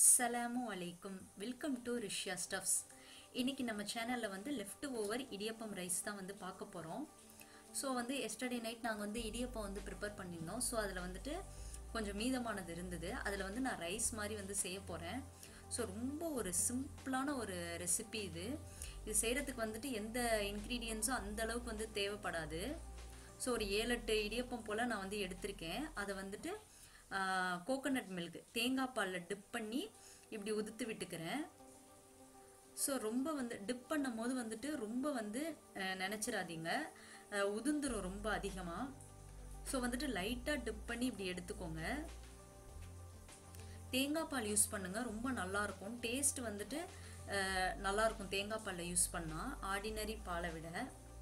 அஸ்ஸலாமு அலைக்கும் welcome to ரிஷ்யா stuffs இன்னைக்கு நம்ம சேனலில் வந்து லெஃப்ட் ஓவர் இடியப்பம் ரைஸ் தான் வந்து பார்க்க போகிறோம் ஸோ வந்து எஸ்டர்டே நைட் நாங்கள் வந்து இடியப்பம் வந்து ப்ரிப்பேர் பண்ணியிருந்தோம் ஸோ அதில் வந்துட்டு கொஞ்சம் மீதமானது இருந்தது அதில் வந்து நான் ரைஸ் மாதிரி வந்து செய்ய போகிறேன் ஸோ ரொம்ப ஒரு சிம்பிளான ஒரு ரெசிபி இது இது செய்கிறதுக்கு வந்துட்டு எந்த இன்க்ரீடியன்ஸும் அந்த அளவுக்கு வந்து தேவைப்படாது ஸோ ஒரு ஏழு எட்டு இடியப்பம் போல் நான் வந்து எடுத்திருக்கேன் அதை வந்துட்டு கோகோனட் மில்க் தேங்காய் பாலில் டிப் பண்ணி இப்படி உதுத்து விட்டுக்கிறேன் ஸோ ரொம்ப வந்து டிப் பண்ணும் போது வந்துட்டு ரொம்ப வந்து அஹ், நினைச்சிடாதீங்க அஹ், உதிர்ந்துரும் ரொம்ப அதிகமாக ஸோ வந்துட்டு லைட்டாக டிப் பண்ணி இப்படி எடுத்துக்கோங்க தேங்காய் பால் யூஸ் பண்ணுங்க ரொம்ப நல்லா இருக்கும் டேஸ்ட் வந்துட்டு அஹ், நல்லா இருக்கும் தேங்காய் பாலில் யூஸ் பண்ணால் ஆர்டினரி பாலை விட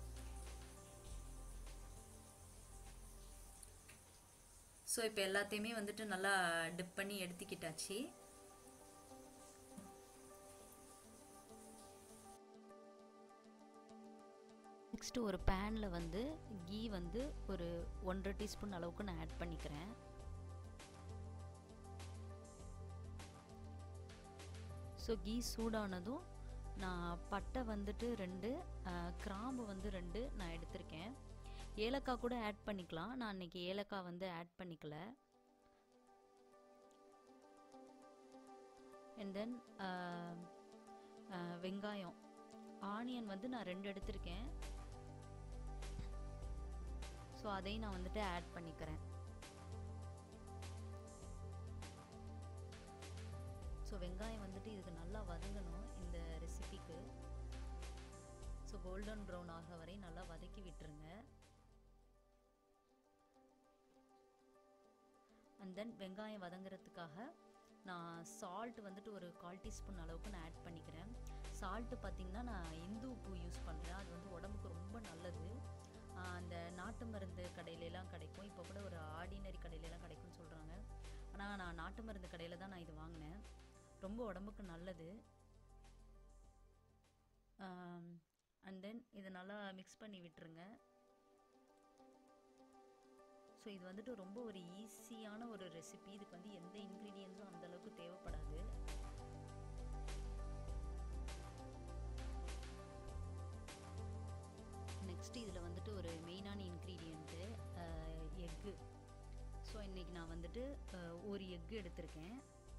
ஸோ இப்போ எல்லாத்தையுமே வந்துட்டு நல்லா டிப் பண்ணி எடுத்துக்கிட்டாச்சு நெக்ஸ்ட்டு ஒரு பேனில் வந்து கீ வந்து ஒரு ஒன்றரை டீஸ்பூன் அளவுக்கு நான் ஆட் பண்ணிக்கிறேன் ஸோ கீ சூடானதும் நான் பட்டை வந்துட்டு ரெண்டு அஹ், கிராம்பு வந்து ரெண்டு நான் எடுத்திருக்கேன் ஏலக்காய் கூட ஆட் பண்ணிக்கலாம் நான் இன்னைக்கு ஏலக்காய் வந்து ஆட் பண்ணிக்கல அண்ட் தென் வெங்காயம் ஆனியன் வந்து நான் ரெண்டு எடுத்திருக்கேன் ஸோ அதையும் நான் வந்துட்டு ஆட் பண்ணிக்கிறேன் ஸோ வெங்காயம் வந்துட்டு இதுக்கு நல்லா வதங்கணும் இந்த ரெசிபிக்கு ஸோ கோல்டன் ப்ரௌன் ஆக வரை நல்லா வதக்கி விட்டுருங்க அண்ட் தென் வெங்காயம் வதங்குறதுக்காக நான் சால்ட் வந்துட்டு ஒரு கால் டீஸ்பூன் அளவுக்கு நான் ஆட் பண்ணிக்கிறேன் சால்ட்டு பார்த்தீங்கன்னா நான் இந்து உப்பு யூஸ் பண்ணுறேன் அது வந்து உடம்புக்கு ரொம்ப நல்லது ஆஹ் அந்த நாட்டு மருந்து கடையிலலாம் கிடைக்கும் இப்போ கூட ஒரு ஆர்டினரி கடையிலலாம் கிடைக்கும்னு சொல்கிறாங்க ஆனால் நான் நாட்டு மருந்து கடையில் தான் நான் இது வாங்கினேன் ரொம்ப உடம்புக்கு நல்லது அண்ட் தென் இதை நல்லா மிக்ஸ் பண்ணி விட்டுருங்க ஸோ இது வந்துட்டு ரொம்ப ஒரு ஈஸியான ஒரு ரெசிபி இதுக்கு வந்து எந்த இன்க்ரீடியன்ஸும் அந்த அளவுக்கு தேவைப்படாது நெக்ஸ்ட் இதில் வந்துட்டு ஒரு மெயினான இன்க்ரீடியண்ட்டு எக்கு ஸோ இன்றைக்கி நான் வந்துட்டு அஹ், ஒரு எக்கு எடுத்திருக்கேன்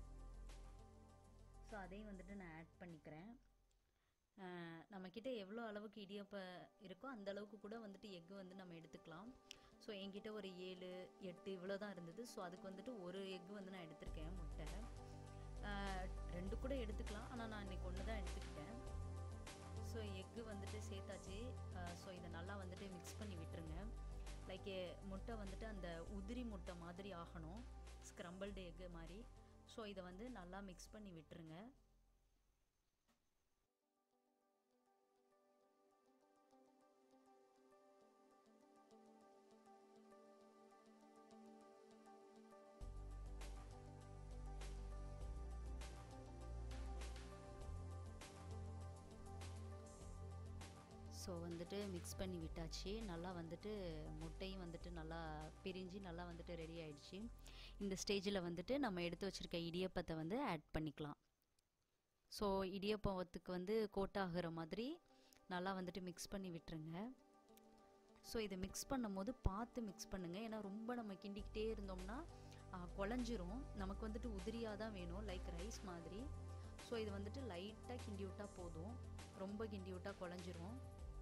ஸோ அதையும் வந்துட்டு நான் ஆட் பண்ணிக்கிறேன் அஹ், நம்மக்கிட்ட எவ்வளோ அளவுக்கு இடியப்ப இருக்கோ அந்த அளவுக்கு கூட வந்துட்டு எக்கு வந்து நம்ம எடுத்துக்கலாம் ஸோ என்கிட்ட ஒரு ஏழு எட்டு இவ்வளோ தான் இருந்தது ஸோ அதுக்கு வந்துட்டு ஒரு எக்கு வந்து நான் எடுத்திருக்கேன் முட்டை அஹ், ரெண்டு கூட எடுத்துக்கலாம் ஆனால் நான் இன்னைக்கு ஒன்று தான் எடுத்துக்கிட்டேன் ஸோ எக்கு வந்துட்டு சேர்த்தாச்சு ஸோ இதை நல்லா வந்துட்டு மிக்ஸ் பண்ணி விட்டுருங்க லைக் முட்டை வந்துட்டு அந்த உதிரி முட்டை மாதிரி ஆகணும் ஸ்க்ரம்பிள்டு எக்கு மாதிரி ஸோ இதை வந்து நல்லா மிக்ஸ் பண்ணி விட்டுருங்க ஸோ வந்துட்டு மிக்ஸ் பண்ணி விட்டாச்சு நல்லா வந்துட்டு முட்டையும் வந்துட்டு நல்லா பிரிஞ்சு நல்லா வந்துட்டு ரெடி ஆயிடுச்சு இந்த ஸ்டேஜில் வந்துட்டு நம்ம எடுத்து வச்சுருக்க இடியப்பத்தை வந்து ஆட் பண்ணிக்கலாம் ஸோ இடியப்பத்துக்கு வந்து கோட்டாகிற மாதிரி நல்லா வந்துட்டு மிக்ஸ் பண்ணி விட்டுருங்க ஸோ இதை மிக்ஸ் பண்ணும்போது பார்த்து மிக்ஸ் பண்ணுங்கள் ஏன்னா ரொம்ப நம்ம கிண்டிக்கிட்டே இருந்தோம்னா ஆ, குழஞ்சிரும் நமக்கு வந்துட்டு உதிரியாக தான் வேணும் லைக் ரைஸ் மாதிரி ஸோ இது வந்துட்டு லைட்டாக கிண்டி விட்டால் போதும் ரொம்ப கிண்டி விட்டால் குழஞ்சிரும்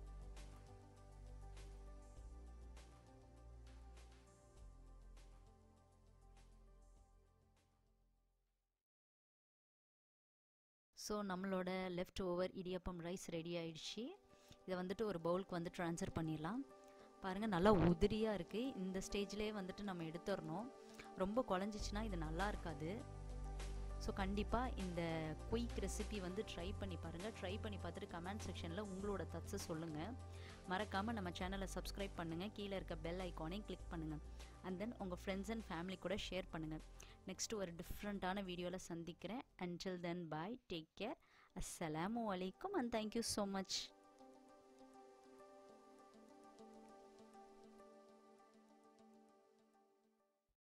ஸோ நம்மளோட left over idiyappam rice ready ஆயிடுச்சு இதை வந்துட்டு ஒரு பவுலுக்கு வந்து ட்ரான்ஸ்ஃபர் பண்ணிடலாம் பாருங்கள் நல்லா உதிரியாக இருக்குது இந்த ஸ்டேஜ்லேயே வந்துட்டு நம்ம எடுத்துடணும் ரொம்ப குழஞ்சிச்சின்னா இது நல்லா இருக்காது ஸோ கண்டிப்பாக இந்த குயிக் ரெசிபி வந்து ட்ரை பண்ணி பாருங்கள் ட்ரை பண்ணி பார்த்துட்டு கமெண்ட் செக்ஷனில் உங்களோட தட்ஸை சொல்லுங்கள் மறக்காமல் நம்ம சேனலை சப்ஸ்கிரைப் பண்ணுங்கள் கீழே இருக்க பெல் ஐக்கானையும் கிளிக் பண்ணுங்கள் அண்ட் தென் உங்கள் ஃப்ரெண்ட்ஸ் அண்ட் ஃபேமிலி கூட ஷேர் பண்ணுங்கள் நெக்ஸ்ட் ஒரு டிஃப்ரெண்ட்டான வீடியோவில் சந்திக்கிறேன் until then bye take care அஸ்ஸலாமு அலைக்கும் அண்ட் தேங்க்யூ ஸோ மச்